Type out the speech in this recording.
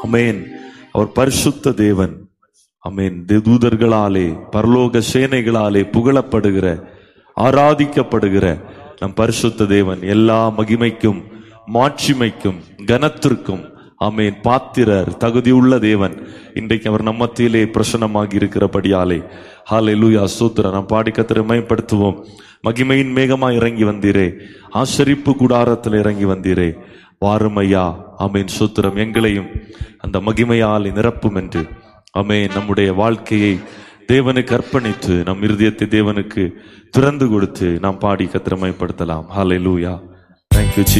அமேன் அவர் பரிசுத்த தேவன் அமேன் தூதர்களாலே பரலோக சேனைகளாலே புகழப்படுகிற ஆராதிக்கப்படுகிற நம் பரிசுத்த தேவன் எல்லா மகிமைக்கும் மாட்சிமைக்கும் கனத்திற்கும் ஆமேன் பாத்திரர் தகுதியுள்ள தேவன் இன்றைக்கு அவர் நம்ம மத்தியிலே பிரசன்னமாகி இருக்கிறபடியாலே ஹாலே லூயா சூத்திர நாம் பாடி கத்திரை மயப்படுத்துவோம் மகிமையின் மேகமா இறங்கி வந்தீரே ஆசரிப்பு கூடாரத்தில் இறங்கி வந்தீரே வாருமையா ஆமேன் சூத்திரம் எங்களையும் அந்த மகிமையால் நிரப்பும் என்று ஆமேன் நம்முடைய வாழ்க்கையை தேவனுக்கு அர்ப்பணித்து நம் இருதயத்தை தேவனுக்கு திறந்து கொடுத்து நாம் பாடி கத்திரமைப்படுத்தலாம் ஹாலே லூயா தேங்க்யூ